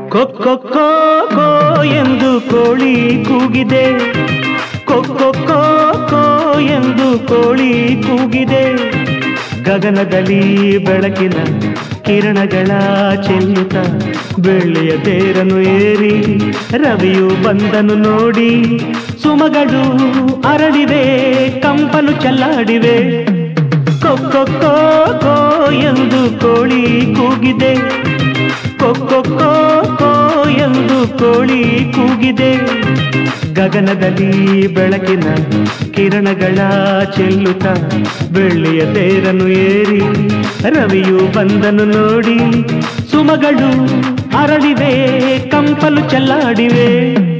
ಕೊಕ್ಕೊ ಕೋ ಎಂದು ಕೋಳಿ ಕೂಗಿದೆ ಕೊಕ್ಕೊ ಕೋ ಎಂದು ಕೋಳಿ ಕೂಗಿದೆ ಗಗನದಲ್ಲಿ ಬೆಳಕಿನ ಕಿರಣಗಳ ಚೆಲ್ಲುತ್ತ ಬೆಳ್ಳಿಯ ತೇರನು ಏರಿ ರವಿಯು ಬಂದನು ನೋಡಿ ಸುಮಗಳು ಅರಳಿವೆ ಕಂಪನು ಚೆಲ್ಲಾಡಿವೆ ಕೊಕ್ಕೊ ಕೋ ಎಂದು ಕೋಳಿ ಕೂಗಿದೆ ಕೊಕ್ಕೊ ಕೋ ಎಂದು ಕೋಳಿ ಕೂಗಿದೆ ಗಗನದಲ್ಲಿ ಬೆಳಕಿನ ಕಿರಣಗಳ ಚೆಲ್ಲುತ್ತ ಬೆಳ್ಳಿಯ ತೇರನು ಏರಿ ರವಿಯು ಬಂದನು ನೋಡಿ ಸುಮಗಳು ಅರಳಿವೆ ಕಂಪಲು ಚೆಲ್ಲಾಡಿವೆ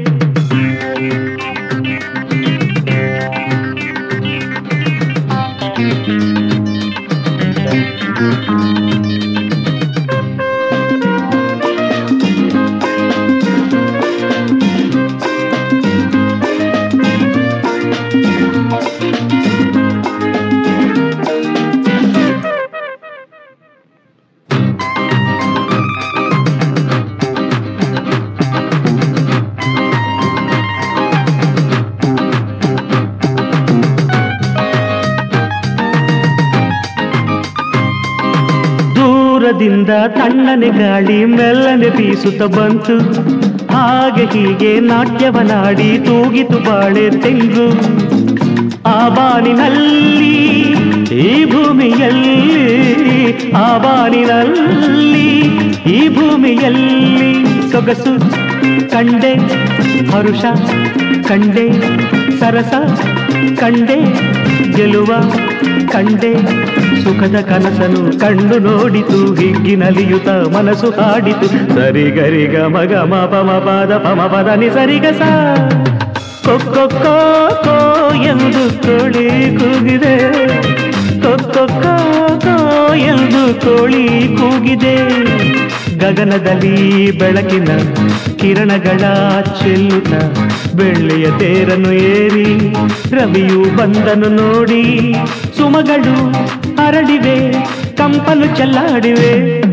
ದೂರದಿಂದ ತಣ್ಣನೆ ಗಾಳಿ ಮೆಲ್ಲನೆ ಬೀಸುತ್ತ ಬಂತು ಹಾಗೆ ಹೀಗೆ ನಾಟ್ಯವನಾಡಿ ತೂಗಿತು ಬಾಳೆ ತೆಂಗು ಆ ಬಾನಿನಲ್ಲಿ ಈ ಭೂಮಿಯಲ್ಲಿ ಆ ಬಾನಿನಲ್ಲಿ ಈ ಭೂಮಿಯಲ್ಲಿ ಸೊಗಸು ಕಂಡೆ ಹರುಷ ಕಂಡೆ ಸರಸ ಕಂಡೆ ಗೆಲುವ ಕಂಡೆ ಸುಖದ ಕನಸನು ಕಂಡು ನೋಡಿತು ಹಿಗ್ಗಿನಲಿಯುತ ಮನಸ್ಸು ಹಾಡಿತು ಸರಿ ಗರಿ ಗ ಮಗ ಮ ಪಮ ಪದ ಪಮ ಪದ ನಿ ಸರಿ ಗ ಸ ಕೊಕ್ಕೊ ಕೋ ಕೋ ಎಂದು ಕೋಳಿ ಕೂಗಿದೆ ಕೊಕ್ಕೊ ಕೋ ಕೋ ಎಂದು ಕೋಳಿ ಕೂಗಿದೆ ಗಗನದಲ್ಲಿ ಬೆಳಕಿನ ಕಿರಣಗಳ ಚೆಲ್ಲುತ್ತ ಬೆಳ್ಳಿಯ ತೇರನ್ನು ಏರಿ ರವಿಯು ಬಂದನು ನೋಡಿ ಸುಮಗಳು ಹರಡಿವೆ ಕಂಪಲು ಚೆಲ್ಲಾಡಿವೆ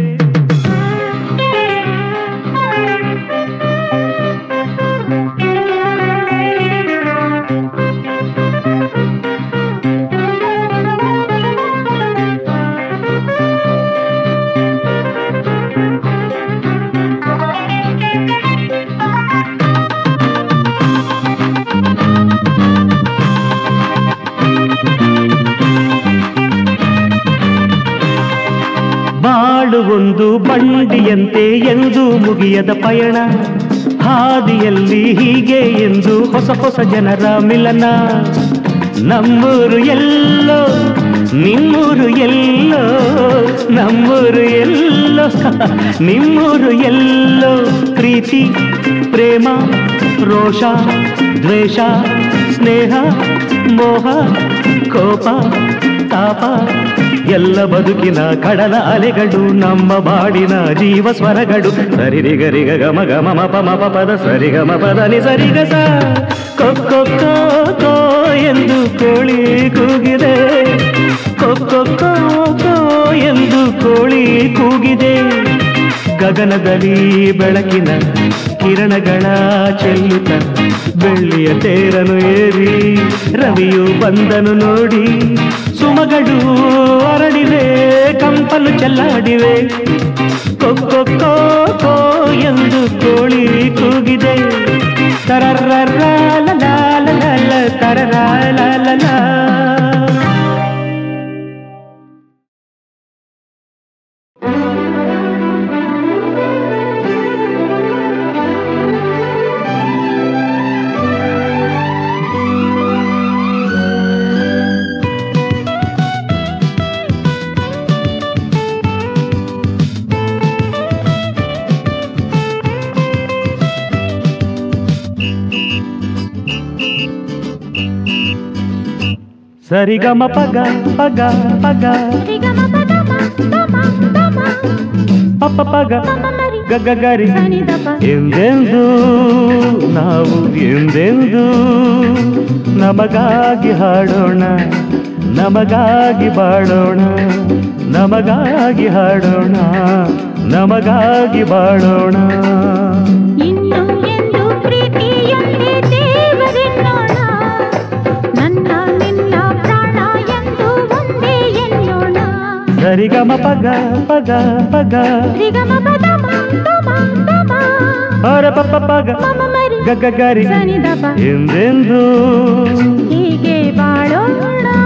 ಬಾಳು ಒಂದು ಬಂಡಿಯಂತೆ ಎಂದು ಮುಗಿಯದ ಪಯಣ ಹಾದಿಯಲ್ಲಿ ಹೀಗೆ ಎಂದು ಹೊಸ ಹೊಸ ಜನರ ಮಿಲನ ನಮ್ಮೂರು ಎಲ್ಲೋ ನಿಮ್ಮೂರು ಎಲ್ಲೋ ನಮ್ಮೂರು ಎಲ್ಲೋ ನಿಮ್ಮೂರು ಎಲ್ಲೋ ಪ್ರೀತಿ ಪ್ರೇಮ ರೋಷ ದ್ವೇಷ ಸ್ನೇಹ ಮೋಹ ಕೋಪ ತಾಪ ಎಲ್ಲ ಬದುಕಿನ ಕಡಲ ಅಲೆಗಳು ನಮ್ಮ ಬಾಡಿನ ಜೀವ ಸ್ವರಗಳು ಸರಿರಿ ಗರಿಗ ಗಮ ಗಮ ಮ ಪ ಮ ಪ ಪದ ಸರಿ ಗಮ ಪದ ನಿ ಸರಿ ಗ ಸ ಕೊಕ್ಕೊ ಕೋ ಕೋ ಎಂದು ಕೋಳಿ ಕೂಗಿದೆ ಕೊಕ್ಕೊ ಕೋ ಕೋ ಎಂದು ಕೋಳಿ ಕೂಗಿದೆ ಗಗನದಲ್ಲಿ ಬೆಳಕಿನ ಕಿರಣಗಳ ಚೆಲ್ಲುತ್ತ ಬೆಳ್ಳಿಯ ತೇರನು ಏರಿ ರವಿಯು ಬಂದನು ನೋಡಿ ಸುಮಗಳು ಅರಳಿವೆ ಕಂಪಲು ಚೆಲ್ಲಾಡಿವೆ ಕೊಕ್ಕೊ ಕೋ ಕೋ ಎಂದು ಕೋಳಿ ಕೂಗಿದೆ ತರರ ತರರ ಸರಿಗಮ ಪಗ ಪಗ ಪಗ ಪಪ್ಪ ಪಗ ಗಗ ಗರಿ ಎಂದೆಂದು ನಾವು ಎಂದೆಂದು ನಮಗಾಗಿ ಹಾಡೋಣ ನಮಗಾಗಿ ಬಾಳೋಣ ನಮಗಾಗಿ ಹಾಡೋಣ ನಮಗಾಗಿ ಬಾಳೋಣ ಸರಿಗಮ ಪಗ ಪಗ ಪಗ ರಿಗಮ ಪದಮ ತಮ ತಮ ಅವರ ಪಪ್ಪ ಪಗ ಮಮ ಮರಿ ಗಗ್ಗ ಗರಿ ಸನಿ ದಪ ಎಂದೆಂದು ಹೀಗೆ ಬಾಳೋಣ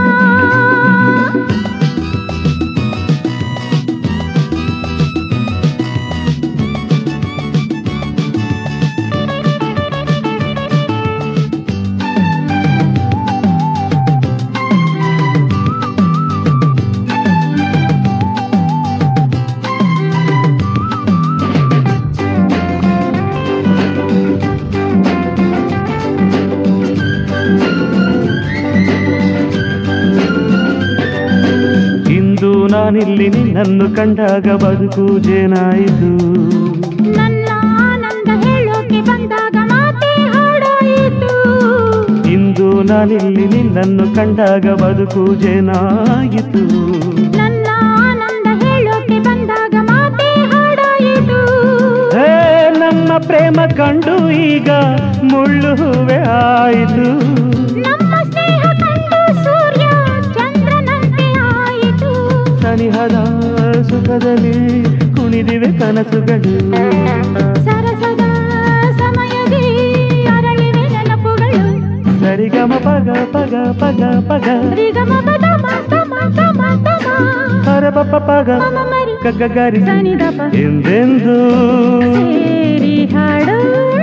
ಇಂದು ನಾನಿಲ್ಲಿ ನಿನ್ನನ್ನು ಕಂಡಾಗ ಬದುಕು ಜೇನಾಯಿತು ನನ್ನ ಆನಂದ ಹೇಳೋಕೆ ಬಂದಾಗ ಮಾತೆ ಹಾಡಾಯಿತು ಇಂದು ನಾನಿಲ್ಲಿ ನಿನ್ನನ್ನು ಕಂಡಾಗ ಬದುಕು ಜೇನಾಯಿತು ನನ್ನ ಆನಂದ ಹೇಳೋಕೆ ಬಂದಾಗ ಮಾತೆ ಹಾಡಾಯಿತು ಹೇ ನಮ್ಮ ಪ್ರೇಮ ಕಂಡು ಈಗ ಮುಳ್ಳು ಹೂವೆ ಆಯಿತು ನಮ್ಮ ಸ್ನೇಹ ಕಂಡು ಸೂರ್ಯ ಚಂದ್ರನಂತೆ ಆಯಿತು ಸನಿಹದ ಸುಖದಲ್ಲಿ ಕುಣಿದಿವೆ ಕನಸುಗಳು ಸರಸದ ಸಮಯದಿ ಅರಳಿವೆ ನೆನಪುಗಳು ಸರಿಗಮ ಪಗ ಪಗ ಪಗ ಪಗ ರಿಗಮ ಪದಮ ತಮ ತಮ ತಮ ಹರ ಪಪ್ಪ ಪಗ ಮಮ ಮರಿ ಗಗ್ಗ ಗರಿ ಸನಿ ದಪ ಎಂದೆಂದು ಸೇರಿ ಹಾಡೋಣ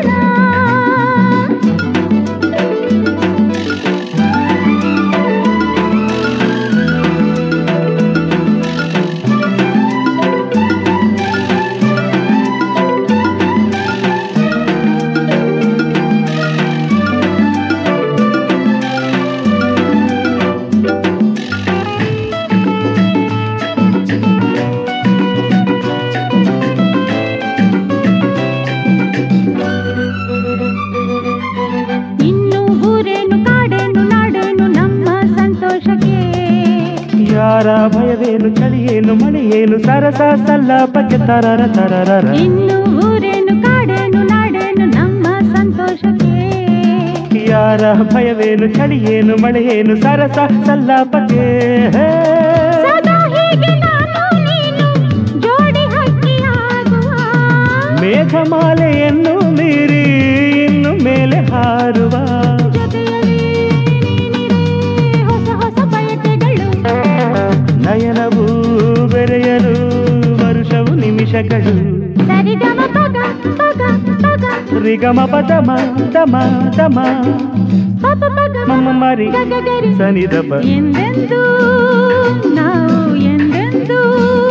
ಇನ್ನು ಊರೇನು ಕಾಡೇನು ನಾಡೇನು ನಮ್ಮ ಸಂತೋಷಕ್ಕೆ ಯಾರ ಭಯವೇನು ಚಳಿಯೇನು ಮಳೆಯೇನು ಸರಸ ಸಲ್ಲಾಪಕ್ಕೆ ತರರ ತರರ ಇನ್ನು ಊರೇನು ಕಾಡೇನು ನಾಡೇನು ನಮ್ಮ ಸಂತೋಷಕ್ಕೆ ಯಾರ ಭಯವೇನು ಚಳಿಯೇನು ಮಳೆಯೇನು ಸರಸ ಸಲ್ಲಾಪಕ್ಕೆ ಹೇ. ಸದಾ ಹೀಗೆ ನಾನು ನೀನು ಜೋಡಿ ಹಕ್ಕಿಯಾಗುವ ಮೇಘಮಾಲೆಯನ್ನು ಮೀರಿ ಇನ್ನು ಮೇಲೆ ಹಾರುವ ಜೊತೆಯಲ್ಲಿ ನೀನಿರೆ ಹೊಸ ಹೊಸ ಬಯಕೆಗಳು ನಯನವು ಬೆರೆಯಲು ವರುಷವು ನಿಮಿಷಗಳು ಸರಿಗಮ ಪಗ ಪಗ ಪಗ ರಿಗಮ ಪದಮ ದಮ ದಮ ಪಪ ಪಗ ಮಮ್ಮ ಮರಿ ಗಗಗರಿ ಸನಿದಪ ಎಂದೆಂದೂ ನಾವು ಎಂದೆಂದೂ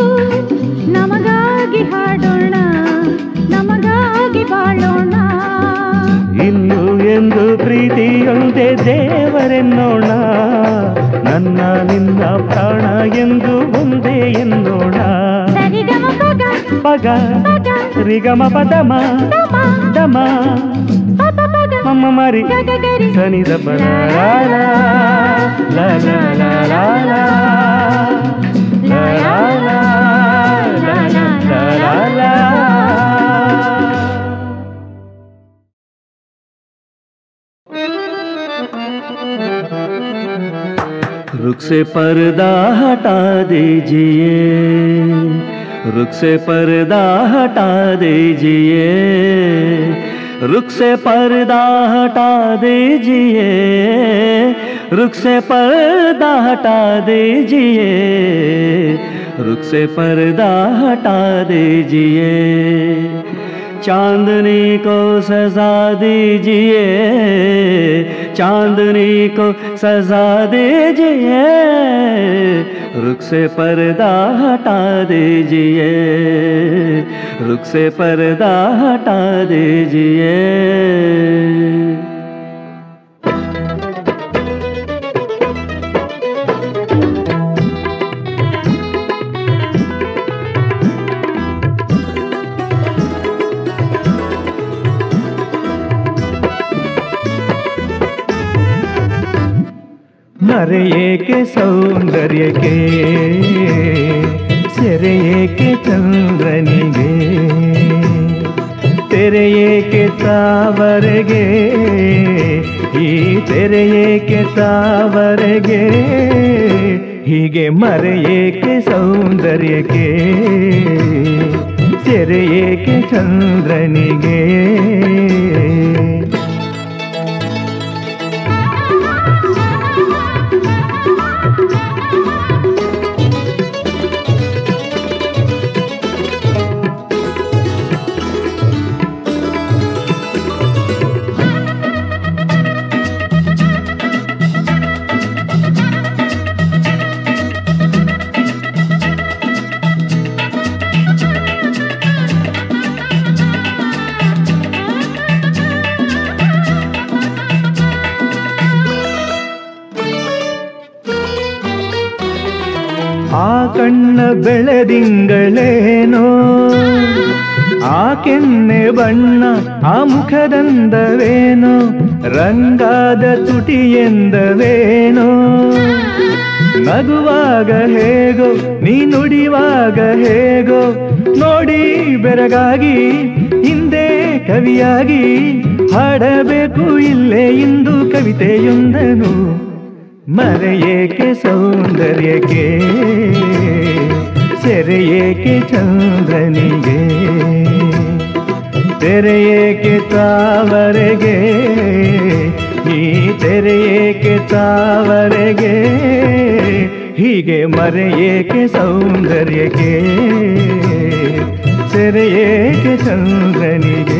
ನಮಗಾಗಿ ಹಾಡೋಣ ನಮಗಾಗಿ ಬಾಳೋಣ ಇನ್ನು ಎಂದು ಪ್ರೀತಿಯೊಂದೇ ದೇವರೆನ್ನೋಣ ನನ್ನ ನಿನ್ನ ಪ್ರಾಣ ಎಂದು ಒಂದೇ ಎನ್ನೋಣ ಸರಿಗಮ ಪಗ ಪಗ ಪಗ ರಿಗಮ ಪದಮ ತಮ ದಮ ಪಪ ಪಗ ಮಮ್ಮ ಮರಿ ಗಗಗರಿ ಸನಿದಪ ಲ ಲ ಲ ಲ ಲ ಲ ಲ ಲ ಲ ಲ ಲ ಲ ಲ ಲ. रुख से पर्दा हटा दीजिए रुख से पर्दा हटा दीजिए रुख से पर्दा हटा दीजिए रुख से पर्दा हटा दीजिए रुख से पर्दा हटा दीजिए चांदनी को सजा दीजिए चांदनी को सजा दीजिए रुख से पर्दा हटा दीजिए रुख से पर्दा हटा दीजिए ಮರೆಯೇಕೆ ಸೌಂದರ್ಯಕ್ಕೆ ಸೆರೆಯೇಕೆ ಚಂದ್ರನಿಗೆ ತೆರೆಯೇಕೆ ತಾವರೆಗೆ ಈ ತೆರೆಯೇಕೆ ತಾವರೆಗೆ ಹೀಗೆ ಮರೆಯೇಕೆ ಸೌಂದರ್ಯಕ್ಕೆ ಸೆರೆಯೇಕೆ ಚಂದ್ರನಿಗೆ ಆ ಕಣ್ಣ ಬೆಳೆದಿಂಗಳೇನೋ ಆ ಕೆನ್ನೆ ಬಣ್ಣ ಆ ಮುಖದಂದವೇನೋ ರಂಗಾದ ತುಟಿಯೆಂದವೇನೋ ನಗುವಾಗ ಹೇಗೋ ನೀ ನುಡಿವಾಗ ಹೇಗೋ ನೋಡಿ ಬೆರಗಾಗಿ ಹಿಂದೆ ಕವಿಯಾಗಿ ಹಾಡಬೇಕು ಇಲ್ಲೇ ಇಂದು ಕವಿತೆಯೊಂದನು ಮರೆಯೇಕೆ ಸೌಂದರ್ಯಕ್ಕೆ ಸೆರೆಯೇಕೆ ಚಂದ್ರನಿಗೆ ತೆರೆಯೇಕೆ ತಾವರೆಗೆ ಈ ತೆರೆಯೇಕೆ ತಾವರೆಗೆ ಹೀಗೆ ಮರೆಯೇಕೆ ಸೌಂದರ್ಯಕ್ಕೆ ಸೆರೆಯೇಕೆ ಚಂದ್ರನಿಗೆ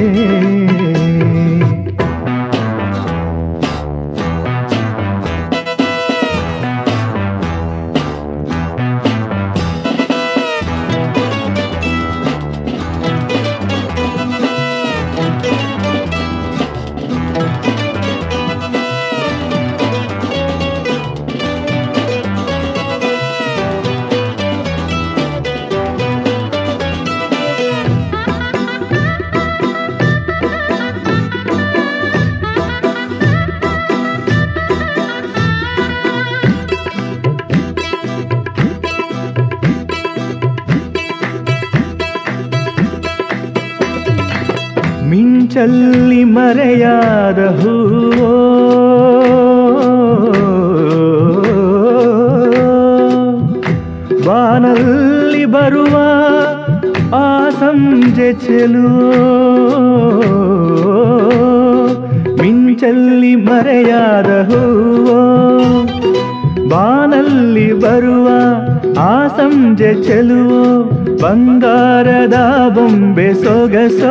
ಮಿಂಚಲ್ಲಿ ಮರೆಯಾದ ಹೂವೋ ಬಾನಲ್ಲಿ ಬರುವ ಆ ಸಂಜೆ ಚೆಲುವೋ ಮಿಂಚಲ್ಲಿ ಮರೆಯಾದ ಹೂವೋ ಬಾನಲ್ಲಿ ಬರುವ ಆ ಸಂಜೆ ಚೆಲುವೋ ಬಂಗಾರದ ಬೊಂಬೆ ಸೊಗಸೋ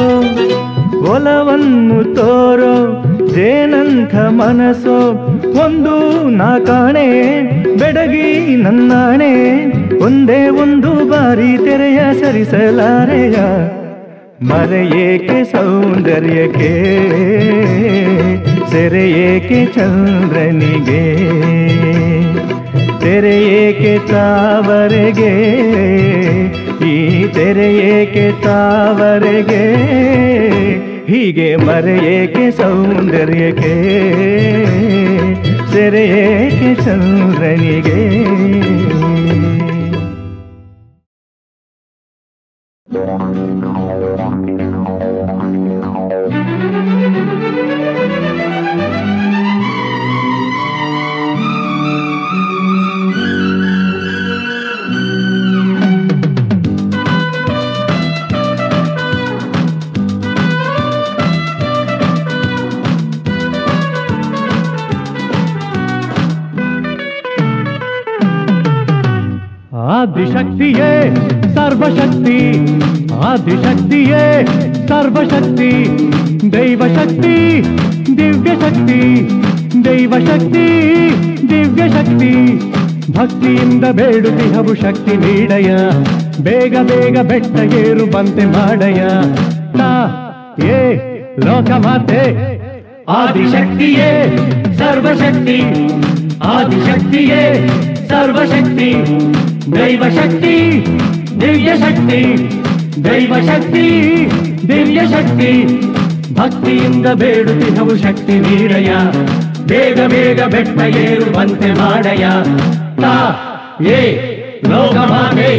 ಒಲವನ್ನು ತೋರೋ ಜೇನಂಥ ಮನಸ್ಸೋ ಒಂದು ನಾ ಕಾಣೆ ಬೆಡಗಿ ನನ್ನಾಣೆ ಒಂದೇ ಒಂದು ಬಾರಿ ತೆರೆಯ ಸರಿಸಲಾರೆಯ ಮರೆಯೇಕೆ ಸೌಂದರ್ಯಕ್ಕೆ ಸೆರೆಯೇಕೆ ಚಂದ್ರನಿಗೆ ತೆರೆಯೇಕೆ ತಾವರೆಗೆ ಈ ತೆರೆಯೇಕೆ ತಾವರೆಗೆ ಹೀಗೆ ಮರೆಯೇಕೆ ಸೌಂದರ್ಯಕ್ಕೆ ಸೆರೆಯೇಕೆ ಚಂದ್ರನಿಗೆ ಆದಿಶಕ್ತಿಯೇ ಸರ್ವಶಕ್ತಿ ಆದಿಶಕ್ತಿಯೇ ಸರ್ವಶಕ್ತಿ ದೈವಶಕ್ತಿ ದಿವ್ಯಶಕ್ತಿ ದೈವಶಕ್ತಿ ದಿವ್ಯಶಕ್ತಿ ಭಕ್ತಿಯಿಂದ ಬೇಡುತ್ತಿಹವು ಶಕ್ತಿ ನೀಡಯ ಬೇಗ ಬೇಗ ಬೆಟ್ಟ ಏರು ಬಂತೆ ಮಾಡಯ ತಾ ಏ ಲೋಕಮಾತೆ ಆದಿಶಕ್ತಿಯೇ ಸರ್ವಶಕ್ತಿ ಆದಿಶಕ್ತಿಯೇ ಸರ್ವಶಕ್ತಿ ದೈವಶಕ್ತಿ ದಿವ್ಯಶಕ್ತಿ ದೈವಶಕ್ತಿ ದಿವ್ಯಶಕ್ತಿ ಭಕ್ತಿಯಿಂದ ಬೇಡುತ್ತಿಹವು ಶಕ್ತಿ ನೀಡಯ ಬೇಗ ಬೇಗ ಬೆಟ್ಟ ಏರುವಂತೆ ಮಾಡಯ ತಾ ಏ ಲೋಕಮಾತೆ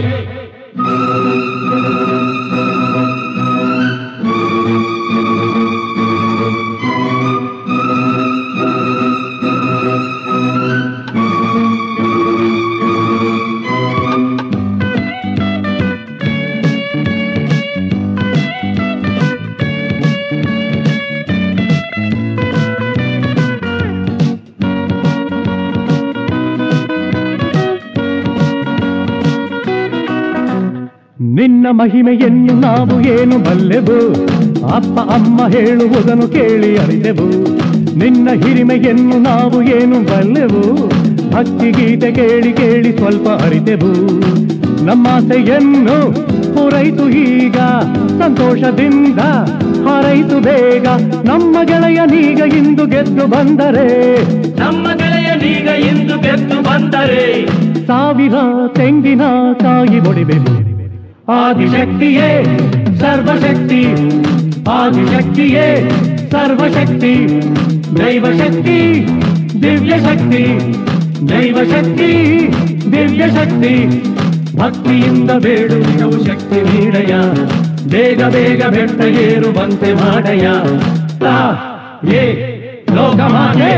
ಮಹಿಮೆಯನ್ನು ನಾವು ಏನು ಬಲ್ಲೆವು ಅಪ್ಪ ಅಮ್ಮ ಹೇಳುವುದನ್ನು ಕೇಳಿ ಅರಿತೆವು ನಿನ್ನ ಹಿರಿಮೆಯನ್ನು ನಾವು ಏನು ಬಲ್ಲೆವು ಭಕ್ತಿ ಗೀತೆ ಕೇಳಿ ಕೇಳಿ ಸ್ವಲ್ಪ ಅರಿತೆವು ನಮ್ಮಾಸೆಯನ್ನು ಪೂರೈತು ಈಗ ಸಂತೋಷದಿಂದ ಹಾರೈತು ಬೇಗ ನಮ್ಮ ಗೆಳೆಯನೀಗ ಇಂದು ಗೆದ್ದು ಬಂದರೆ ನಮ್ಮ ಗೆಳೆಯನೀಗ ಇಂದು ಗೆದ್ದು ಬಂದರೆ ಸಾವಿರ ತೆಂಗಿನ ಕಾಯಿ ಒಡಿಬೆವು ಆದಿಶಕ್ತಿಯೇ ಸರ್ವಶಕ್ತಿ ಆದಿಶಕ್ತಿಯೇ ಸರ್ವಶಕ್ತಿ ದೈವಶಕ್ತಿ ದಿವ್ಯಶಕ್ತಿ ದೈವಶಕ್ತಿ ದಿವ್ಯಶಕ್ತಿ ಭಕ್ತಿಯಿಂದ ಬೇಡುವಿನವು ಶಕ್ತಿ ನೀಡಯ ಬೇಗ ಬೇಗ ಬೆಟ್ಟ ಏರುವಂತೆ ಮಾಡಯ ತಾ ಏ ಲೋಕಮಾತೆ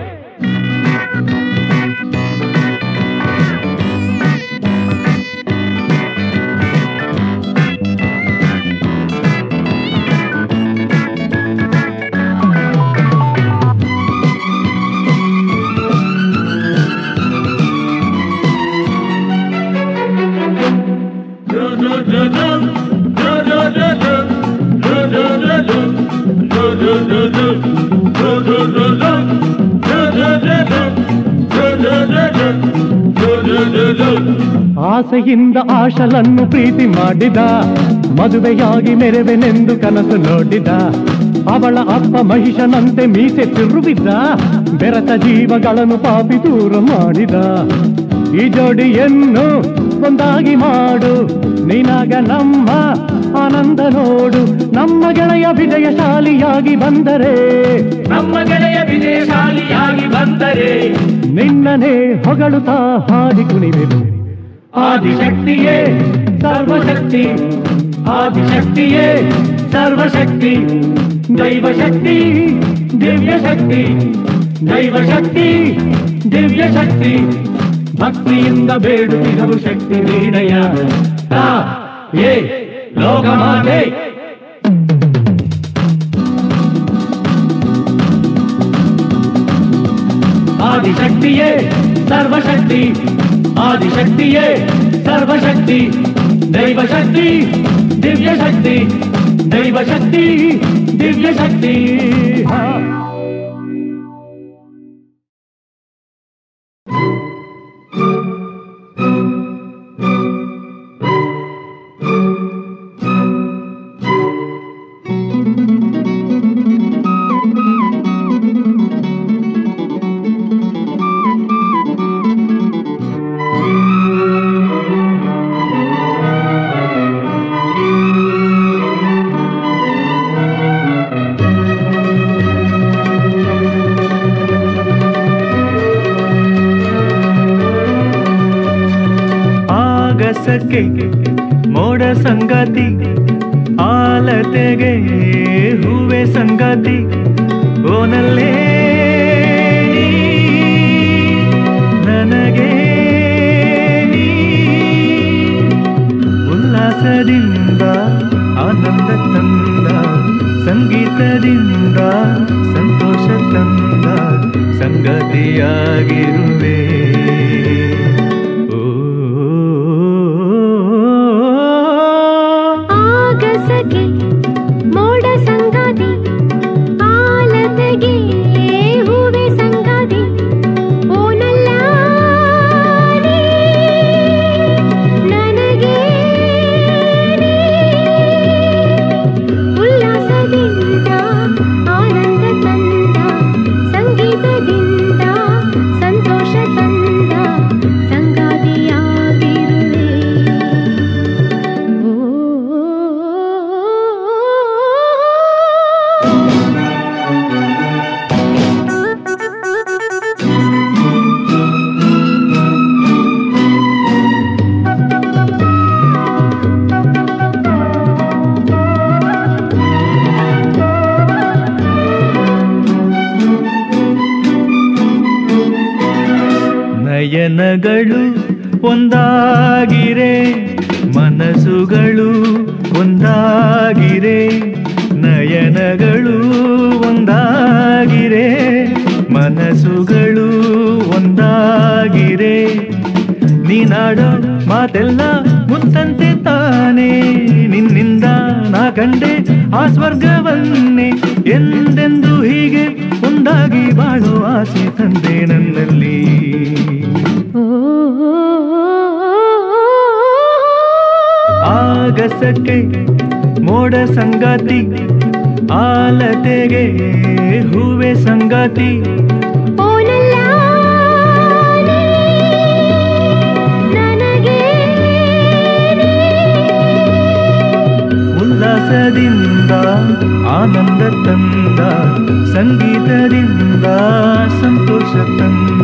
ಆಸೆಯಿಂದ ಆಶಲನ್ನು ಪ್ರೀತಿ ಮಾಡಿದ ಮದುವೆಯಾಗಿ ಮೆರೆವೆನೆಂದು ಕನಸು ನೋಡಿದ ಅವಳ ಅಪ್ಪ ಮಹಿಷನಂತೆ ಮೀಸೆ ತಿರುವಿದ್ದ ಬೆರತ ಜೀವಗಳನ್ನು ಪಾಪಿ ದೂರ ಮಾಡಿದ ಈ ಜೋಡಿಯನ್ನು ಒಂದಾಗಿ ಮಾಡು ನಿನಗ ನಮ್ಮ ಆನಂದ ನೋಡು ನಮ್ಮ ಗೆಳೆಯ ವಿಜಯಶಾಲಿಯಾಗಿ ಬಂದರೆ ನಮ್ಮ ಗೆಳೆಯ ವಿಜಯಶಾಲಿಯಾಗಿ ಬಂದರೆ ನಿನ್ನನೇ ಹೊಗಳುತ್ತಾ ಹಾಡಿ ಕುಣಿವೆನು ಆದಿಶಕ್ತಿಯೇ ಸರ್ವಶಕ್ತಿ ಆದಿಶಕ್ತಿಯೇ ಸರ್ವಶಕ್ತಿ ದೈವಶಕ್ತಿ ದಿವ್ಯಶಕ್ತಿ ದೈವಶಕ್ತಿ ದಿವ್ಯಶಕ್ತಿ ಭಕ್ತಿಯಿಂದ ಬೇಡುತ್ತಿರವು ಶಕ್ತಿ ನೀಡಯ ತಾ ಏ ಲೋಕಮಾತೆ ಆದಿಶಕ್ತಿಯೇ ಸರ್ವಶಕ್ತಿ ಆದಿಶಕ್ತಿಯೇ ಸರ್ವಶಕ್ತಿ ದೈವಶಕ್ತಿ ದಿವ್ಯಶಕ್ತಿ ದೈವಶಕ್ತಿ ದಿವ್ಯಶಕ್ತಿ ಹಾ. ಆಗಸಕ್ಕೆ ಮೋಡ ಸಂಗಾತಿ ಆಲತೆಗೆ ಹೂವೆ ಸಂಗಾತಿ ಓನಲ್ಲೇ ನೀ ನನಗೆ ನೀ ಉಲ್ಲಾಸದಿಂದ ಆನಂದ ತಂದ ಸಂಗೀತದಿಂದ ಸಂತೋಷ ತಂದ ಸಂಗತಿಯಾಗಿರುವೆ ಓ ಆಗಸಗೆ ಮೋಡ ಸಂಗಾತಿ ಆಲತೆಗೆ ಹೂವೆ ಸಂಗಾತಿ ಓನಲ್ಲ ನೀ ನನಗೆ ನೀ. ಉಲ್ಲಾಸದಿಂದ ಆನಂದ ತಂದ ಸಂಗೀತದಿಂದ ಸಂತೋಷ ತಂದ ಸಂಗಾತಿಯಾಗಿರುವೆ ನಯನಗಳು ಒಂದಾಗಿರೆ ಮನಸ್ಸುಗಳು ಒಂದಾಗಿರೆ ನಯನಗಳು ಒಂದಾಗಿರೆ ಮನಸ್ಸುಗಳು ಒಂದಾಗಿರೆ ನೀನಾಡೋ ಮಾತೆಲ್ಲ ಮುತ್ತಂತೆ ತಾನೇ ನಿನ್ನಿಂದ ನಾ ಕಂಡೆ ಆ ಸ್ವರ್ಗವನ್ನೇ ಎಂದೆಂದು ಹೀಗೆ ಒಂದಾಗಿ ಬಾಳೋ ಆಸೆ ತಂದೆ ನನ್ನಲ್ಲಿ ಆಗಸಕ್ಕೆ ಮೋಡ ಸಂಗಾತಿ ಆಲತೆಗೆ ಹೂವೆ ಸಂಗಾತಿ ಓನಲ್ಲ ನೀ ನನಗೆ ಉಲ್ಲಾಸದಿಂದ ಆನಂದ ತಂದ ಸಂಗೀತದಿಂದ ಸಂತೋಷ ತಂದ